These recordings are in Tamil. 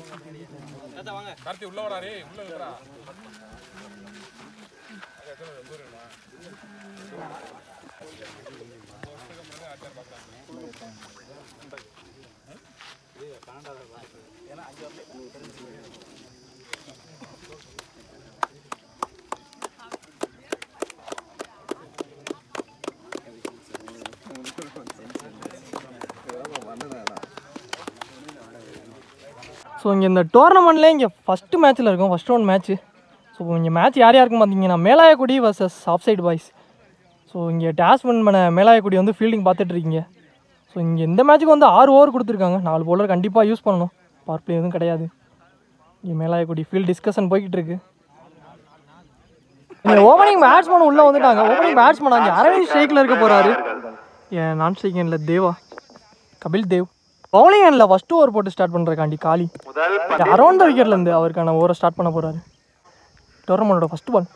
கார்த்தி உள்ள வராரே உள்ள இருக்கிறா ஸோ இங்கே இந்த டோர்னமெண்ட்லேயே இங்கே ஃபஸ்ட்டு மேட்ச்சில் இருக்கும் ஃபஸ்ட் ரவுண்ட் மேட்ச்சு ஸோ இங்கே மேட்ச் யார் யாருக்கும் பார்த்தீங்கன்னா Melayakkudi versus off side boys so இங்கே டேஸ் வின் பண்ண மேலாயக்குடி வந்து ஃபீல்டிங் பார்த்துட்டு இருக்கீங்க ஸோ இங்கே இந்த மேட்ச்சுக்கு வந்து ஆறு ஓவர் கொடுத்துருக்காங்க நாலு பவுலர் கண்டிப்பாக யூஸ் பண்ணணும் பவர் பிளே எதுவும் கிடையாது இங்கே மேலாயக்குடி ஃபீல்ட் டிஸ்கஷன் போய்கிட்டு இருக்கு இங்கே ஓப்பனிங் பேட்ஸ்மேன் உள்ளே வந்துட்டாங்க ஓப்பனிங் பேட்ஸ்மேன் அங்கே அரவிந்த் ஸ்ட்ரைக்கில் இருக்க போகிறாரு ஏன் நான் ஸ்ட்ரைக்கில் Deva Kapil Dev bowling handle first over போட்டு ஸ்டார்ட் பண்ணுறக்காண்டி காலி அரௌண்ட் த விக்கெட்லேருந்து அவருக்கான ஓவரை ஸ்டார்ட் பண்ண போகிறாரு டோர்னமெண்டோட ஃபஸ்ட் பால்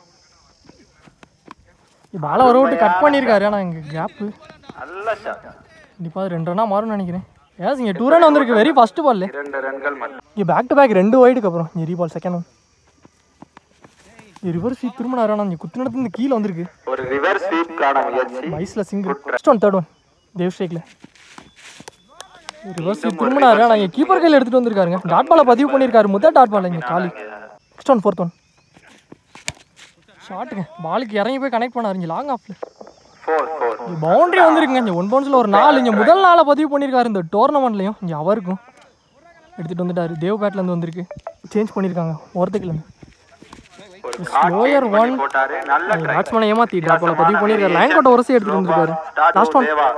பாலை வர விட்டு கட் பண்ணியிருக்காரு ஆனால் இங்கே கேப்பு நல்ல ஷாட் கண்டிப்பாக ரெண்டு ரன்னாக மாறும்னு நினைக்கிறேன் ஏஸ் இங்கே டூ ரன் வந்திருக்கு வெரி ஃபஸ்ட்டு பால் இரண்டு ரன்கள் மட்டும் இங்கே பேக் டு பேக் ரெண்டு ஒயிடுக்கு அப்புறம் இங்கே ரீ ball second one reverse sweep திரும்பினாரு ஆனால் இங்கே குத்துனடத்து இந்த கீழே வந்திருக்கு ஒரு ரிவர்ஸ் ஸ்வீப்கான முயற்சி வயசில் single first one third one Dev ஸ்ட்ரைக்கில் ரிவர்ஸ் ஸ்வீப் திரும்பினாரு ஆனால் இங்கே கீப்பர் கையில் எடுத்துகிட்டு வந்திருக்காருங்க டாட் பாலை பதிவு பண்ணியிருக்காரு முதல் டாட் பால் இங்கே காலி நெக்ஸ்ட் ஒன் ஃபோர்த் ஒன் ஷாட்டுங்க பாலுக்கு இறங்கி போய் கனெக்ட் பண்ணாரு இங்கே லாங் ஆஃப்ல ஃபோர் ஃபோர் இங்கே பவுண்டரி வந்திருக்குங்க இங்கே ஒன் பவுன்ஸில் ஒரு நாலு இங்கே முதல் நாளை பதிவு பண்ணியிருக்காரு இந்த டோர்னமெண்ட்லையும் இங்கே அவருக்கும் எடுத்துகிட்டு வந்துட்டாரு தேவ் பேட்லேருந்து வந்திருக்கு சேஞ்ச் பண்ணியிருக்காங்க ஒருத்தக்கிலேருந்து ஒரு ஸ்லோயர் ஒன் போட்டாரு நல்ல ட்ரை பேட்ஸ்மேனை ஏமாத்தி டாட் பாலை பதிவு பண்ணியிருக்காரு லைன் கோட்டை உரசி எடுத்துகிட்டு வந்திருக்காரு லாஸ்ட் ஒன் தேவா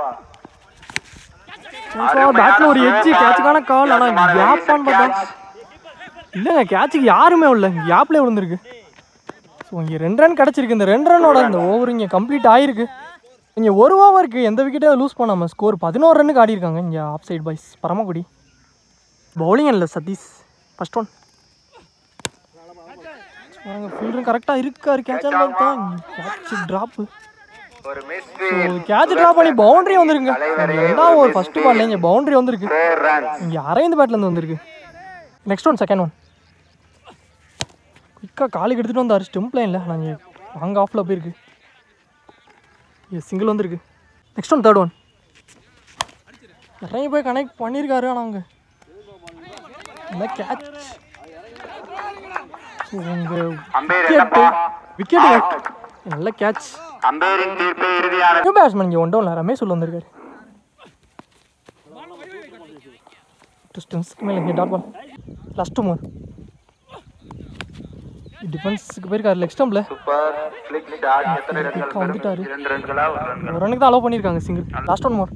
பேட்ல ஒரு எட்ஜ் கேட்சுக்கான கால் ஆனால் கேப்பான்னு பார்த்தா இல்லைங்க கேட்சுக்கு யாருமே இல்லை கேப்லேயே விழுந்திருக்கு ஸோ இங்கே ரெண்டு ரன் கிடச்சிருக்கு இந்த ரெண்டு ரன்னோட இந்த ஓவர் இங்கே கம்ப்ளீட் ஆயிருக்கு இங்கே ஒரு ஓவருக்கு எந்த விக்கெட்டே லூஸ் பண்ணாமல் ஸ்கோர் பதினோரு ரன்னுக்கு ஆடி இருக்காங்க இங்கே off side boys Paramakudi bowling இல்லை சதீஷ் ஃபர்ஸ்ட் ஒன் ஃபீல்டரும் கரெக்டாக இருக்காரு கேட்சான்னு பார்த்தா கேட்ச் ட்ராப்பு ஒரு மிஸ் கேட்ச் ட்ராப் பண்ணி பவுண்டரி வந்திருக்குங்க ரெண்டாவது ஒரு ஃபர்ஸ்ட் பால்ல இங்கே பவுண்டரி வந்திருக்கு ஃபோர் ரன் இங்கே அரவிந்த் பேட்லேருந்து வந்திருக்கு நெக்ஸ்ட் ஒன் செகண்ட் ஒன் குயிக்காக காலுக்கு எடுத்துகிட்டு வந்தார் ஸ்டெம்ப் லைனில் நாங்கள் வாங்க ஆஃபில் போயிருக்கு சிங்கிள் வந்திருக்கு நெக்ஸ்ட் ஒன் தேர்ட் ஒன் இறங்கி போய் கனெக்ட் பண்ணியிருக்காரு ஆனால் அவங்க நல்ல கேட்ச் உங்கள் அம்பேர் விக்கெட்டு என்னப்பா விக்கெட்டு நல்ல கேட்ச் அம்பேரின் தீர்ப்பு இறுதியான நியூ பேட்ஸ்மேன் இங்கே ஒன் டவுனில் ரமேஷ் உள்ள வந்திருக்காரு டிஸ்டன்ஸ்க்கு மேலே இங்கே டாட் பால் லாஸ்ட் மூணு டிஃபென்ஸுக்கு போயிருக்காரு லெக் ஸ்டம்பில் சூப்பர் ஃபிளிக் ஷாட் எத்தனை ரன்கள் வந்துட்டாரு இரண்டு ரன்களா ஒரு ரன்கள் ஒரு ரனுக்கு தான் அலோவ் பண்ணியிருக்காங்க சிங்கிள் லாஸ்ட் ஒன் மோர்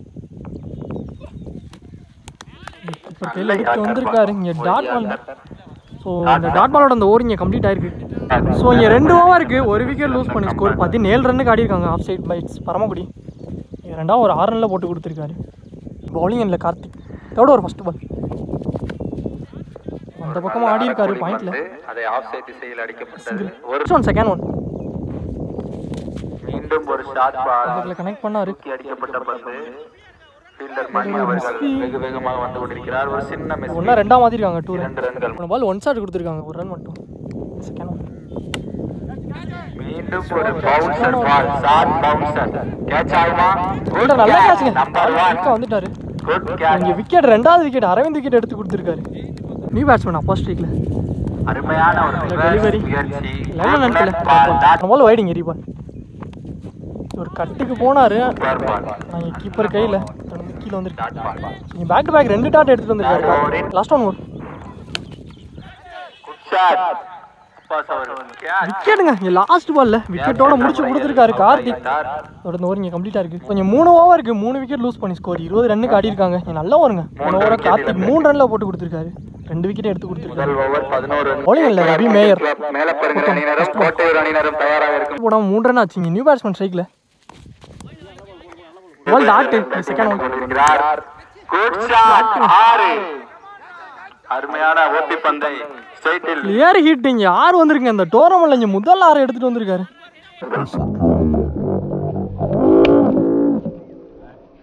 இப்போ கையில் எடுத்து வந்திருக்காரு இங்கே டாட் பால் ஸோ இந்த டாட் பாலோட அந்த ஓவர் இங்கே கம்ப்ளீட் ஆயிருக்கு ஸோ இங்கே ரெண்டு ஓவருக்கு ஒரு விக்கெட் லூஸ் பண்ணி ஸ்கோர் பதினேழு ரன்னுக்கு ஆடிருக்காங்க ஆஃப் சைட் பைட்ஸ் பரமக்குடி இங்க ரெண்டாவது ஒரு ஆறு ரனில் போட்டு கொடுத்துருக்காரு பவுலிங் இல்லை கார்த்திக் இதோட ஒரு ஃபஸ்ட் பால் அந்த பக்கமாக ஆடி இருக்காரு பாயிண்ட்ல அதை ஆஃப் சைட் திசையில் அடிக்கப்பட்டது ஒரு ஃபர்ஸ்ட் ஒன் செகண்ட் ஒன் மீண்டும் ஒரு ஷாட் பால் அதில் கனெக்ட் பண்ணாரு தூக்கி அடிக்கப்பட்ட பந்து ஃபீல்டர் மணி அவர்கள் வெகு வேகமாக வந்து கொண்டிருக்கிறார் ஒரு சின்ன மிஸ் ஒன்றா ரெண்டா மாற்றிருக்காங்க டூ ரன் இரண்டு ரன்கள் மூணு பால் ஒன் ஷாட் கொடுத்துருக்காங்க ஒரு ரன் மட்டும் செகண்ட் ஒன் மீண்டும் ஒரு bouncer ball short bouncer catch ஆகுமா ஃபீல்டர் நல்லா கேட்சுங்க நம்பர் ஒன் குயிக்காக வந்துட்டாரு குட் கேட்ச் இங்கே விக்கெட் ரெண்டாவது விக்கெட் அரவிந்த் விக்கெட் எடுத்து கொடுத்துருக்காரு நியூ பேட்ஸ்மேன் அப்பா ஸ்ட்ரீக்கில் அருமையான ஒரு delivery. முயற்சி லைனில் நினைக்கல பால் டாட் பால் வைடிங்க ரீபால் ஒரு கட்டுக்கு போனாரு பால் நாங்கள் கீப்பர் கையில் கீழே வந்துருக்கு நீங்கள் பேக் டு பேக் ரெண்டு டாட் எடுத்துகிட்டு வந்திருக்காரு லாஸ்ட் ஒன் ஒரு குட் ஷாட் பாஸ் அவர் கேட்ச் விக்கெட்டுங்க இங்கே லாஸ்ட் பால்ல விக்கெட்டோட முடிச்சு கொடுத்துருக்காரு கார்த்திக் அதோட இந்த ஓவர் இங்கே கம்ப்ளீட்டாக இருக்குது கொஞ்சம் மூணு ஓவருக்கு மூணு விக்கெட் லூஸ் பண்ணி ஸ்கோர் இருபது ரன்னுக்கு ஆடி இருக்காங்க இங்க நல்லா வருங்க மூணு ஓவரை கார்த்திக் மூணு ரன்ல போட்டு கொடுத்துருக்காரு ரெண்டு விக்கெட் எடுத்து கொடுத்துருக்காரு முதல் ஓவர் பதினோரு bowling இல்ல, ரவி மேயர். மேலப்பெருங்கல் அணியினரும் கோட்டையூர் அணியினரும் தயாராக இருக்கும் போடாம மூணு ரன் ஆச்சு இங்கே நியூ பேட்ஸ்மேன் ஸ்ட்ரைக்கில் பால் டாட்டு செகண்ட் ஒன் கொண்டிருக்கிறார் குட் ஷாட் ஆறு அருமையான ஓட்டி பந்தை ஸ்ட்ரைட்டில் கிளியர் ஹிட் இங்கே ஆறு வந்திருக்குங்க இந்த டோர்னமெண்ட்ல இங்கே முதல் ஆறு எடுத்துட்டு வந்திருக்காரு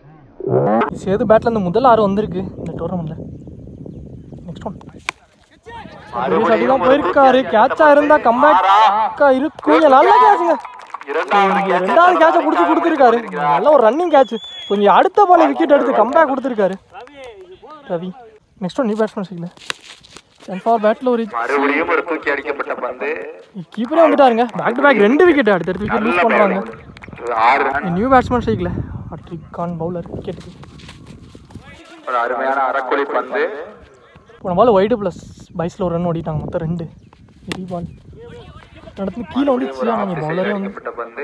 சேது பேட்ல இருந்து முதல் ஆறு வந்திருக்கு இந்த டோர்னமெண்ட்ல நெக்ஸ்ட் ஒன் பெரிய ஷாட்டி தான் போயிருக்காரு கேட்சா இருந்தா கம்பேக்கா இருக்கும் இங்க நல்ல கேட்சுங்க இங்க ரெண்டாவது கேட்சை பிடிச்சி கொடுத்துருக்காரு நல்ல ஒரு ரன்னிங் கேட்ச் கொஞ்சம் அடுத்த பால் விக்கெட் எடுத்து கம்பேக் கொடுத்துருக்காரு Ravi next one new batsman சைக்கில் சென் ஃபார் பேட்டில் ஒரு மறுபடியும் ஒரு தூக்கி அடிக்கப்பட்ட பந்து கீப்பரே வந்துட்டாருங்க பேக் டு பேக் ரெண்டு விக்கெட் அடுத்தடுத்து விக்கெட் லூஸ் பண்ணுறாங்க ஆறு ரன் நியூ பேட்ஸ்மேன் சைக்கில் அட்ரிக் கான் பவுலர் விக்கெட்டுக்கு ஒரு அருமையான அரைக்குழி பந்து போன பால் ஒயிடு ப்ளஸ் பைஸில் ஒரு ரன் ஓடிட்டாங்க மொத்தம் ரெண்டு பெரிய பால் நடந்து கீழே வந்துச்சு ஆனால் பவுலரே வந்து அடிக்கப்பட்ட பந்து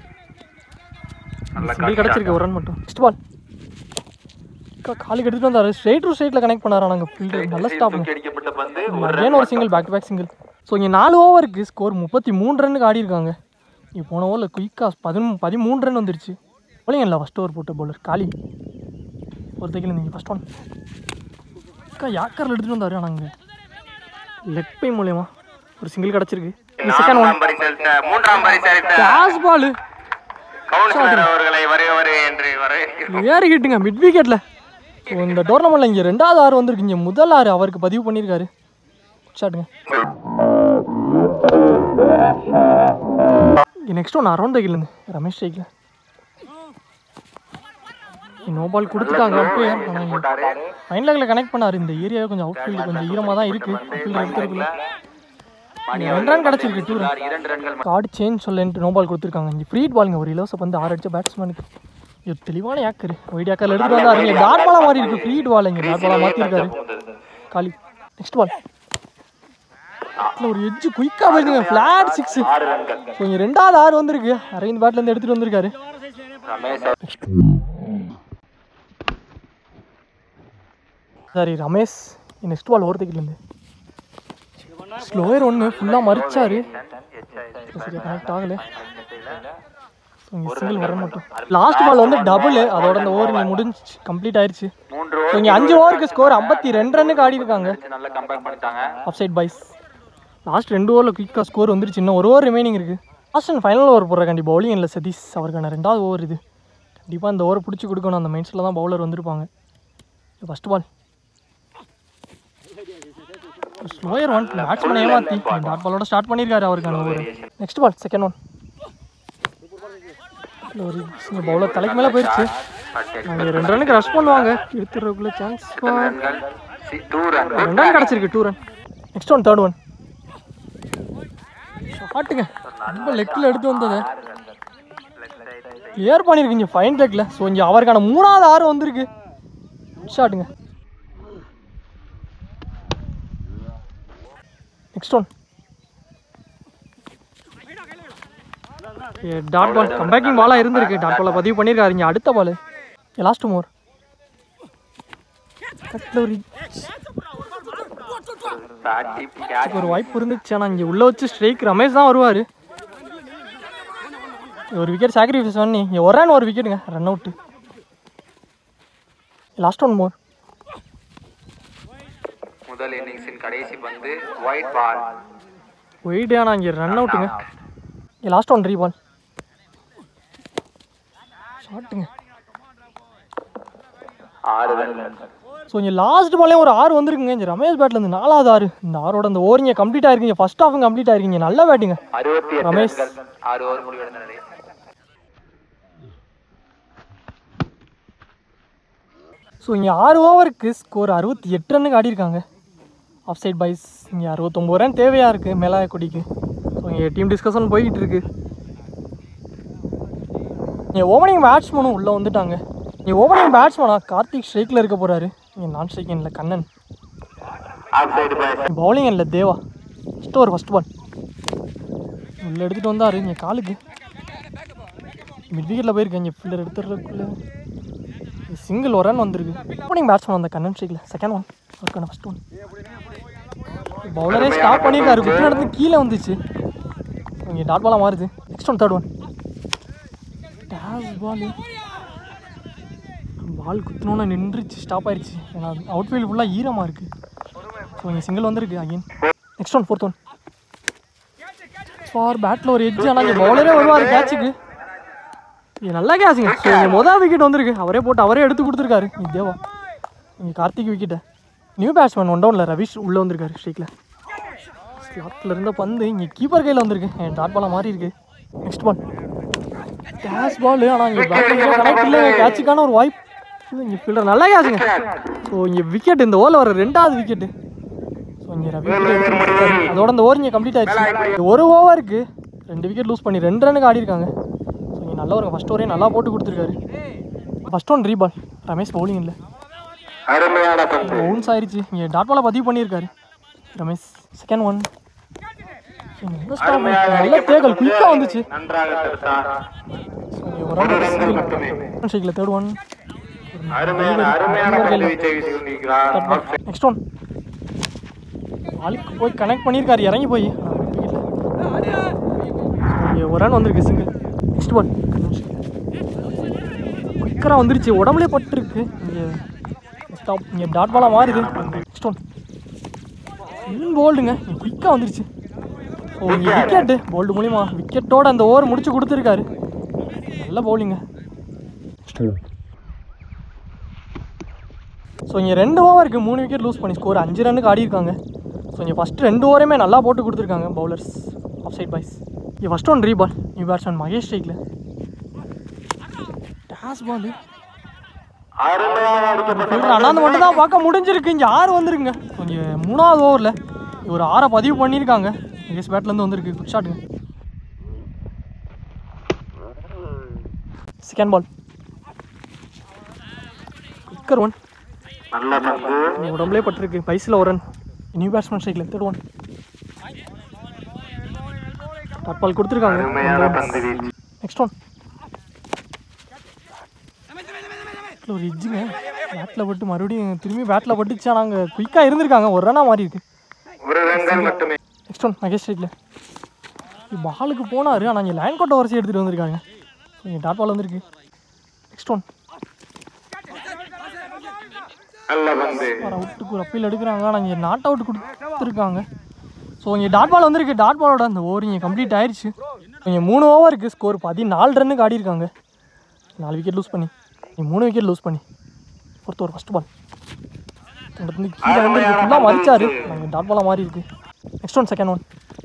நல்ல சிங்கிள் கிடச்சிருக்கு ஒரு ரன் மட்டும் நெக்ஸ்ட் பால் காலுக்கு எடுத்துட்டு வந்தாரு ஸ்ட்ரைட் டு ஸ்ட்ரைட்டில் கனெக்ட் பண்ணாரா நாங்கள் ஃபீல்டர் நல்ல ஸ்டாப்புங்க தூக்கி அடிக்கப்பட்ட பந்து அகைன் ஒரு single back to back single so இங்கே நாலு ஓவருக்கு ஸ்கோர் முப்பத்தி மூணு ரன்னுக்கு ஆடி இருக்காங்க நீ போன ஓவரில் குயிக்காக பதிமூ பதிமூணு ரன் வந்துருச்சு bowling இல்லை ஃபஸ்ட் ஓவர் போட்ட பவுலர் காலி ஒரு தைக்கில் இருந்தீங்க ஃபஸ்ட் ஒன் அக்கா யாக்கரில் எடுத்துகிட்டு வந்தாரு நாங்கள் லெக் பை மூலயமா ஒரு சிங்கிள் கிடச்சிருக்கு செகண்ட் ஒன் பரிசளித்த மூன்றாம் பரிசளித்த கேஸ் பால் கவுன்சிலர் அவர்களை வருகவரு என்று வரவேற்கிறோம் ஏறிக்கிட்டுங்க மிட் விக்கெட்டில் இந்த டோர்னமெண்ட்டில் இங்கே ரெண்டாவது ஆறு வந்திருக்கு இங்கே முதல் ஆறு அவருக்கு பதிவு பண்ணியிருக்காரு ஷாட்டுங்க நெக்ஸ்ட் ஒன்று அரௌண்ட் தைக்கிலேருந்து ரமேஷ் சைக்கில் நோ பால் கொடுத்துட்டாங்க அம்பையர் ஆனால் ஃபைன் லெக்கில் கனெக்ட் பண்ணார் இந்த ஏரியாவே கொஞ்சம் அவுட் ஃபீல்டு கொஞ்சம் ஈரமாக தான் இருக்குது ஃபீல்டு எடுத்துருக்குள்ள ரெண்டு ரன் கிடச்சிருக்கு டூ ரன் இரண்டு ரன்கள் கார்டு சேஞ்ச் சொல்லிட்டு நோ பால் கொடுத்துருக்காங்க இங்கே ஃப்ரீட் பாலுங்க ஒரு இலவச பந்து ஆறு அடிச்ச பேட்ஸ்மேனுக்கு இது தெளிவான யாக்கரு ஒயிட் யாக்கரில் எடுத்துட்டு வந்தாரு இங்கே டாட் பாலா மாறி இருக்கு ஃப்ரீட் பால் இங்கே டாட் பாலா மாற்றிருக்காரு காலி நெக்ஸ்ட் பால் ஒரு எட்ஜு குயிக்காக போயிருக்குங்க ஃப்ளாட் சிக்ஸ் ஆறு ரன்கள் ஸோ இங்கே ரெண்டாவது ஆறு வந்திருக்கு அரவிந்த் பேட்லேருந்து எடுத்துகிட்டு வந்திருக்காரு ரமேஷ் சரி ரமேஷ் நெக்ஸ்ட் பால் ஓரத்துக்கிலேருந்து ஸ்லோயர் ஒன்று ஃபுல்லாக மறிச்சாரு சரியா கனெக்ட் ஆகலை ஸோ இங்கே சிங்கிள் வர மட்டும் லாஸ்ட் பால் வந்து டபுள் அதோட அந்த ஓவர் இங்கே முடிஞ்சு கம்ப்ளீட் ஆயிருச்சு மூன்று ஸோ இங்கே அஞ்சு ஓவருக்கு ஸ்கோர் ஐம்பத்தி ரெண்டு ரன்னுக்கு ஆடி இருக்காங்க ஓவர் நல்லா கம்பேக் பண்ணிட்டாங்க ஆஃப் சைட் பாய்ஸ் லாஸ்ட் ரெண்டு ஓவரில் குயிக்காக ஸ்கோர் வந்துருச்சு இன்னும் ஒரு ஓவர் ரிமைனிங் இருக்குது லாஸ்ட் அண்ட் ஃபைனல் ஓவர் போடுற கண்டி பவுலிங் இல்லை சதீஷ் அவருக்கான ரெண்டாவது ஓவர் இது கண்டிப்பாக இந்த ஓவர் பிடிச்சி கொடுக்கணும் அந்த மைண்ட்ஸில் தான் பவுலர் வந்திருப்பாங்க first ball slower one batsman ஏமாத்தி டாட் பாலோட ஸ்டார்ட் பண்ணியிருக்காரு அவருக்கான over next ball second one ஒரு பவுலர் தலைக்கு மேலே போயிடுச்சு நாங்கள் ரெண்டு ரன்னுக்கு ரஷ் பண்ணுவாங்க எடுத்துறதுக்குள்ள சான்ஸ் ரன்கள் டூ ரன் ரெண்டு ரன் கிடச்சிருக்கு two run next one third one ஷாட்டுங்க ரொம்ப லெக்கில் எடுத்து வந்தது கிளியர் பண்ணியிருக்கீங்க ஃபைன் லெக்கில் ஸோ இங்கே அவருக்கான மூணாவது ஆறு வந்திருக்கு ஷாட்டுங்க next one dot ball comebacking பாலாக இருந்திருக்கு டாட் பாலை பதிவு பண்ணியிருக்காரு இங்கே அடுத்த பால் லாஸ்ட் மோர் ஒரு தாட்டி catch. இதுக்கு ஒரு வாய்ப்பு இருந்துச்சு ஆனால் இங்கே உள்ளே வச்சு ஸ்ட்ரைக் ரமேஷ் தான் வருவார் ஒரு விக்கெட் சாக்ரிஃபைஸ் பண்ணி இங்கே ஒரு ரன் ஒரு விக்கெட்டுங்க run out last one more முதல் இன்னிங்ஸின் கடைசி பந்து ஒயிட் பால் ஒயிட் ஆனால் இங்கே ரன் அவுட்டுங்க இங்கே லாஸ்ட் ஒன் ரீ பால் ஷாட்டுங்க ஆறு ரன்கள் ஸோ இங்கே லாஸ்ட் பாலே ஒரு ஆறு வந்திருக்குங்க இங்கே ரமேஷ் பேட்லேருந்து நாலாவது ஆறு இந்த ஆரோட அந்த ஓவரிங்க கம்ப்ளீட் ஆயிருக்கீங்க ஃபர்ஸ்ட் ஹாஃபும் கம்ப்ளீட் ஆயிருக்கீங்க நல்ல பேட்டிங்க அறுபத்தி எட்டு ரமேஷ். ரன்கள் ஆறு ஓவர் முடிவடைந்த நிலை ஸோ இங்கே ஆறு ஓவருக்கு ஸ்கோர் அறுபத்தி எட்டு ரன்னுக்கு ஆடிருக்காங்க ஆஃப் சைட் பாய்ஸ் இங்கே அறுபத்தொம்போது ரன் தேவையாக இருக்குது மேலாய கொடிக்கு ஸோ இங்கே டீம் டிஸ்கஷன் போய்கிட்டு இருக்கு இங்கே ஓப்பனிங் பேட்ஸ்மேனும் உள்ளே வந்துட்டாங்க இங்கே ஓப்பனிங் பேட்ஸ்மேனா கார்த்திக் ஸ்ட்ரைக்கில் இருக்க போகிறாரு இங்கே நான் ஸ்ட்ரைக்கில் Kannan off side boys bowling இல்லை Deva first over first ball உள்ளே எடுத்துகிட்டு வந்தார் இங்கே காலுக்கு மிட் விக்கெட்டில் போயிருக்கு இங்கே ஃபீல்டர் எடுத்துறதுக்குள்ளே சிங்கிள் ஒரு ரன் வந்திருக்கு ஓப்பனிங் பேட்ஸ்மேன் வந்த கண்ணன் ஸ்ட்ரைக்கில் செகண்ட் ஒன் அவருக்கான ஃபஸ்ட் ஒன் பவுலரே ஸ்டாப் பண்ணியிருக்காரு குத்து நடந்து கீழே வந்துச்சு இங்கே டாட் பாலாக மாறுது நெக்ஸ்ட் ஒன் தேர்ட் ஒன் டேஸ் பால் பால் குத்தினோன்னு நின்றுச்சு ஸ்டாப் ஆயிடுச்சு ஏன்னா அவுட் ஃபீல்டு ஃபுல்லாக ஈரமாக இருக்குது ஸோ இங்கே சிங்கிள் வந்திருக்கு again next one fourth one ஃபார் பேட்டில் ஒரு எட்ஜ் ஆனால் இங்கே பவுலரே வருவார் கேட்சுக்கு இது நல்லா கேட்சுங்க ஸோ இங்கே மொதல் விக்கெட் வந்திருக்கு அவரே போட்டு அவரே எடுத்து கொடுத்துருக்காரு இது தேவா இங்கே கார்த்திக் விக்கெட்டை நியூ பேட்ஸ்மேன் ஒன் டவுனில் ரவிஷ் உள்ளே வந்திருக்காரு ஸ்ட்ரைக்கில் ஸ்லாட்டில் இருந்த பந்து இங்கே கீப்பர் கையில் வந்திருக்கு என் டாட் பாலாக மாறி இருக்கு நெக்ஸ்ட் பால் கேஷ் பால் ஆனால் இங்கே பேட்டிங் கனெக்ட் இல்லை கேட்சுக்கான ஒரு வாய்ப்பு இங்கே ஃபீல்டர் நல்லா கேட்சுங்க ஸோ இங்கே விக்கெட் இந்த ஓவரில் வர ரெண்டாவது விக்கெட்டு ஸோ இங்கே ரவி எடுத்துட்டாரு. அதோட இந்த ஓவர் இங்கே கம்ப்ளீட் ஆயிடுச்சு இந்த ஒரு ஓவருக்கு ரெண்டு விக்கெட் லூஸ் பண்ணி ரெண்டு ரனுக்கு ஆடி இருக்காங்க ஸோ இங்கே நல்ல ஒரு ஃபஸ்ட் ஓவரே நல்லா போட்டு கொடுத்துருக்காரு ஃபஸ்ட் ஒன் ரீபால் ரமேஷ் பவுலிங் இல்லை அருமையான பந்து பவுன்ஸ் ஆயிருச்சு இங்கே டாட் பாலை பதிவு பண்ணியிருக்காரு ரமேஷ் செகண்ட் ஒன் நல்ல தேகல் குயிக்காக வந்துச்சு நன்றாக தடுத்தார் ஷேக்கில் தேர்ட் ஒன் அருமையான அருமையான பந்து வீச்சை வீசி கொண்டிருக்கிறார் நெக்ஸ்ட் ஒன் ஆளுக்கு போய் கனெக்ட் பண்ணியிருக்காரு இறங்கி போய் ஒரு ரன் வந்திருக்கு சிங்கிள் நெக்ஸ்ட் பால் குயிக்கராக வந்துருச்சு உடம்புலே பட்டுருக்கு இங்கே ஸ்டாப் இங்கே டாட் பாலாக மாறுது நெக்ஸ்ட் ஒன் இன்னும் போல்டுங்க குயிக்காக வந்துருச்சு ஓ இங்கே விக்கெட்டு போல்டு மூலியமா விக்கெட்டோட அந்த ஓவர் முடிச்சு கொடுத்துருக்காரு நல்ல பவுலிங்க ஸோ இங்கே ரெண்டு ஓவருக்கு மூணு விக்கெட் லூஸ் பண்ணி ஸ்கோர் அஞ்சு ரன்னுக்கு ஆடி இருக்காங்க ஸோ இங்கே ஃபஸ்ட்டு ரெண்டு ஓவரையுமே நல்லா போட்டு கொடுத்துருக்காங்க பவுலர்ஸ் ஆஃப் சைட் பாய்ஸ் இங்கே ஃபஸ்ட் ஒன் ரீபால் நியூ பேட்ஸ்மேன் மகேஷ் ஸ்ட்ரைக்கில் டேஸ் பால் அருமையான அடிக்கப்பட்ட ஃபீல்டர் அண்ணாந்து மட்டும் தான் பார்க்க முடிஞ்சிருக்கு இங்கே ஆறு வந்திருக்குங்க கொஞ்சம் மூணாவது ஓவரில் ஒரு ஆறை பதிவு பண்ணியிருக்காங்க மகேஷ் பேட்லேருந்து வந்திருக்கு குட் ஷாட்டுங்க செகண்ட் பால் குக்கர் ஒன் நல்ல பந்து உடம்புலே பட்டிருக்கு பைஸில் ஒரு ரன் நியூ பேட்ஸ்மேன் ஸ்ட்ரைக்கில் தேர்ட் ஒன் டாட் பால் கொடுத்துருக்காங்க அருமையான பந்து வீச்சு நெக்ஸ்ட் ஒன் ஒரு இஜ்ஜுங்க பேட்டில் பட்டு மறுபடியும் திரும்பி பேட்டில் பட்டுச்சா நாங்கள் குயிக்காக இருந்திருக்காங்க ஒரு ரனாக மாறி இருக்கு ஒரு ரன்கள் மட்டுமே நெக்ஸ்ட் ஒன் மகேஷ் ஸ்ட்ரைட்டில் பாலுக்கு போனார் ஆனால் இங்கே லைன் கோட்டை வரிசை எடுத்துகிட்டு வந்திருக்காங்க இங்கே டாட் பால் வந்திருக்கு நெக்ஸ்ட் ஒன் நல்ல பந்து வர அவுட்டுக்கு ஒரு அப்பீல் எடுக்கிறாங்க ஆனால் இங்கே நாட் அவுட் கொடுத்துருக்காங்க ஸோ இங்கே டாட் பால் வந்திருக்கு டாட் பாலோட அந்த ஓவர் இங்கே கம்ப்ளீட் ஆயிடுச்சு இங்கே மூணு ஓவருக்கு ஸ்கோர் பதினாலு ரன்னுக்கு ஆடி இருக்காங்க நாலு விக்கெட் லூஸ் பண்ணி இங்கே மூணு விக்கெட் லூஸ் பண்ணி ஃபோர்த் ஓவர் ஃபஸ்ட் பால் வந்து கீழே வந்து ஃபுல்லாக மறிச்சாரு நாங்கள் டாட் பாலாக மாறி இருக்கு நெக்ஸ்ட் ஒன் செகண்ட் ஒன்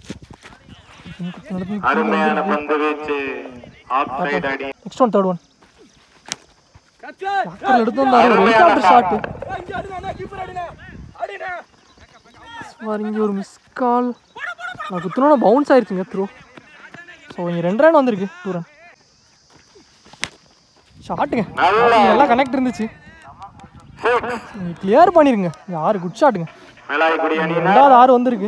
அருமையான பந்து வீச்சு ஆஃப் சைடு அடி நெக்ஸ்ட் ஒன் தேர்ட் ஒன் லாக்கரில் எடுத்து வந்தாரு ஒரு ஹெலிகாப்டர் ஷாட்டு சார் இங்கே ஒரு மிஸ் கால் நான் குத்துனோட பவுன்ஸ் ஆயிருச்சுங்க த்ரூ ஸோ இங்கே ரெண்டு ரன் வந்திருக்கு டூ ரன் ஷாட்டுங்க நல்லா கனெக்ட் இருந்துச்சு நீங்கள் கிளியர் பண்ணிருங்க இங்கே ஆறு குட் ஷாட்டுங்க மேலாய்க்குடி அணியினர் ரெண்டாவது ஆறு வந்திருக்கு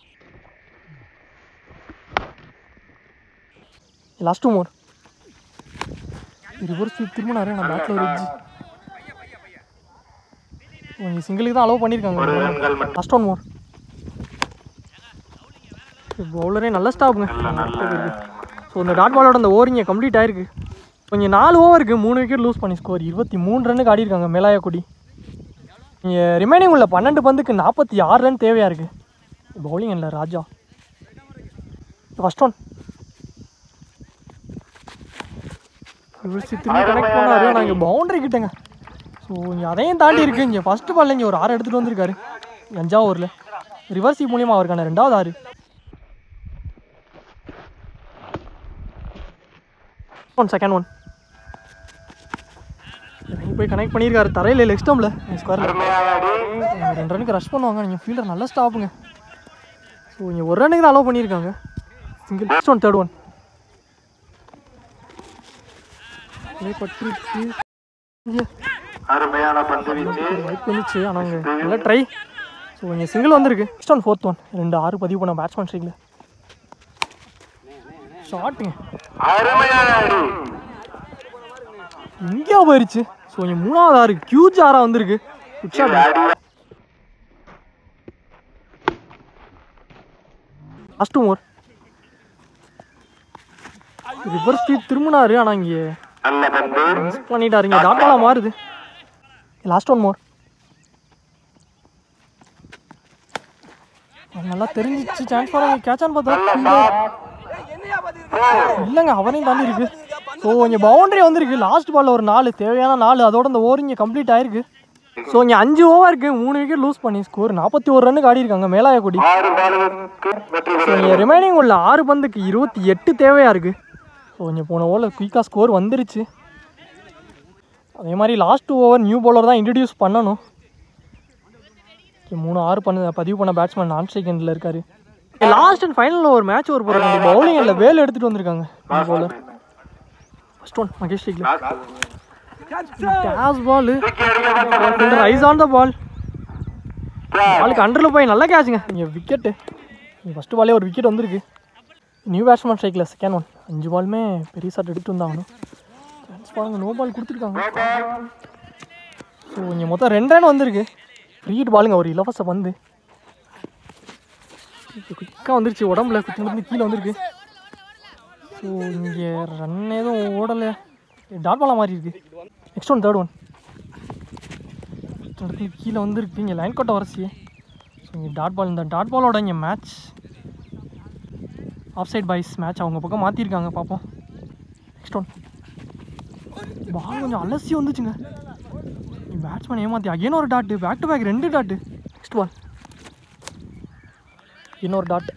லாஸ்ட் டூ மோர் ரிவர்ஸ் திரும்பினாரு நான் பேட்டில் ஒரு எட்ஜ் நீங்கள் சிங்கிளுக்கு தான் அலோவ் பண்ணியிருக்காங்க ஒரு ரன்கள் மட்டும் லாஸ்ட் ஒன் மோர் பவுலரே நல்ல ஸ்டாப்புங்க ஸோ இந்த டாட் பாலோட அந்த ஓவர் இங்கே கம்ப்ளீட் ஆயிருக்கு கொஞ்சம் நாலு ஓவருக்கு மூணு விக்கெட் லூஸ் பண்ணி ஸ்கோர் இருபத்தி மூணு ரன்னுக்கு ஆடிருக்காங்க மேலாயக்குடி இங்கே ரிமைனிங் உள்ள பன்னெண்டு பந்துக்கு நாற்பத்தி ஆறு ரன் தேவையாக இருக்குது பவுலிங் இல்லை ராஜா ஃபஸ்ட் ஒன் திரும்பி கனெக்ட் பண்ணாரு ஆனால் இங்கே பவுண்டரி கிட்டங்க ஸோ இங்கே அதையும் தாண்டி இருக்கு இங்கே ஃபஸ்ட்டு பால்ல இங்கே ஒரு ஆறு எடுத்துகிட்டு வந்திருக்காரு அஞ்சாவது ஓவரில் ரிவர்சி மூலியமாக அவருக்கான ரெண்டாவது ஆறு ஒன் செகண்ட் ஒன் போய் கனெக்ட் பண்ணியிருக்காரு தரையில் லெக் ஸ்டம்பில் ஸ்கொயரில் அருமையான அடி ரெண்டு ரனுக்கு ரஷ் பண்ணுவாங்க நீங்கள் ஃபீல்டர் நல்லா ஸ்டாப்புங்க ஸோ இங்கே ஒரு ரன்னுக்கு தான் அலோவ் பண்ணியிருக்காங்க single first one third one பட்டுருச்சு இங்கே அருமையான பந்து வீச்சு வாய்ப்பு வந்துச்சு ஆனால் அங்கே நல்லா ட்ரை ஸோ இங்கே சிங்கிள் வந்திருக்கு நெக்ஸ்ட் ஒன் ஃபோர்த் ஒன் ரெண்டு ஆறு பதிவு பண்ண பேட்ஸ்மேன் ஸ்ட்ரைக்கில் ஷாட்டுங்க அருமையான அடி எங்கேயோ போயிருச்சு ஸோ இங்கே மூணாவது ஆறு கியூஜ் ஆறாக வந்திருக்கு குட் ஷாட் அடி லாஸ்ட் மோர் ரிவர்ஸ் ஸ்பீட் திரும்பினாரு ஆனால் இங்கே நல்ல பந்து மிஸ் பண்ணிட்டாரு இங்கே டாட் பாலாக மாறுது லாஸ்ட் ஒன் மோர் நல்லா தெரிஞ்சிச்சு சான்ஸ் பண்ண கேட்சான்னு பார்த்தா இல்லைங்க அவரையும் தாண்டி இருக்கு ஸோ இங்கே பவுண்டரி வந்திருக்கு லாஸ்ட் பால்ல ஒரு நாலு தேவையான நாலு அதோட இந்த ஓவர் இங்கே கம்ப்ளீட் ஆயிருக்கு ஸோ இங்கே அஞ்சு ஓவருக்கு மூணு விக்கெட் லூஸ் பண்ணி ஸ்கோர் நாற்பத்தி ஒரு ரன்னுக்கு ஆடி இருக்காங்க மேலாயக்குடி ஆறு பாலுக்கு வெற்றி ஸோ இங்கே ரிமைனிங் உள்ள ஆறு பந்துக்கு இருபத்தி எட்டு தேவையாக இருக்குது ஸோ இங்கே போன ஓவரில் குயிக்காக ஸ்கோர் வந்துருச்சு அதே மாதிரி லாஸ்ட் ஓவர் நியூ பவுலர் தான் இன்ட்ரடியூஸ் பண்ணணும் Okay, மூணு ஆறு பண்ண பதிவு பண்ண பேட்ஸ்மேன் நான் செகண்டில் இருக்காரு லாஸ்ட் அண்ட் ஃபைனலில் ஒரு மேட்ச் ஒரு போகிறாங்க பவுலிங் இல்லை வேல் எடுத்துகிட்டு வந்திருக்காங்க new bowler first one Mahesh ஸ்ரீக்ல கேஷ் ball rise on the ball பாலுக்கு அண்டரில் போய் நல்லா கேட்சுங்க இங்கே விக்கெட்டு ஃபஸ்ட்டு பாலே ஒரு விக்கெட் வந்திருக்கு நியூ பேட்ஸ்மேன் ஸ்ட்ரைக்கில் செகண்ட் ஒன் அஞ்சு பாலுமே பெரிய ஷாட் எடுத்துட்டு வந்தாகணும் சான்ஸ் பாருங்க நோ பால் கொடுத்துருக்காங்க ஸோ இங்கே மொத்தம் ரெண்டு ரன் வந்திருக்கு ஃப்ரீ ஹிட் பாலுங்க ஒரு இலவச பந்து குயிக்காக வந்துருச்சு உடம்புல குத்தி குத்தி கீழே வந்திருக்கு ஸோ இங்கே ரன் எதுவும் ஓடலை டாட் பாலா மாதிரி இருக்கு நெக்ஸ்ட் ஒன் தேர்ட் ஒன் இடத்துல கீழே வந்திருக்கு இங்கே லைன் கோட்டை வரசி ஸோ இங்கே டாட் பால் இந்த டாட் பாலோட இங்கே match off side boys match அவங்க பக்கம் மாற்றிருக்காங்க பார்ப்போம் நெக்ஸ்ட் ஒன் பால் கொஞ்சம் அலசி வந்துச்சுங்க பேட்ஸ்மேன் ஏமாற்றி அகைன் ஒரு டாட்டு பேக் டு பேக் ரெண்டு டாட்டு நெக்ஸ்ட் பால் இன்னொரு டாட்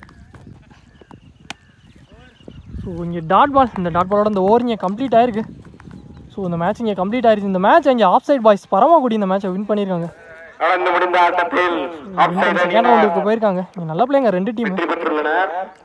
ஸோ இங்கே டாட் பால் இந்த டாட் பாலோட இந்த ஓவர் இங்கே கம்ப்ளீட் ஆயிருக்கு ஸோ இந்த மேட்ச் இங்கே கம்ப்ளீட் ஆயிருச்சு இந்த மேட்ச் இங்கே ஆஃப் சைட் பாய்ஸ் பரமக்குடி இந்த மேட்சை வின் பண்ணியிருக்காங்க நடந்து முடிந்த ஆட்டத்தில் ஆஃப் சைடு செகண்ட் ரவுண்டுக்கு போயிருக்காங்க இங்கே நல்ல பிள்ளைங்க ரெண்டு டீம் வெற்றி பெற்றுள்ளனர்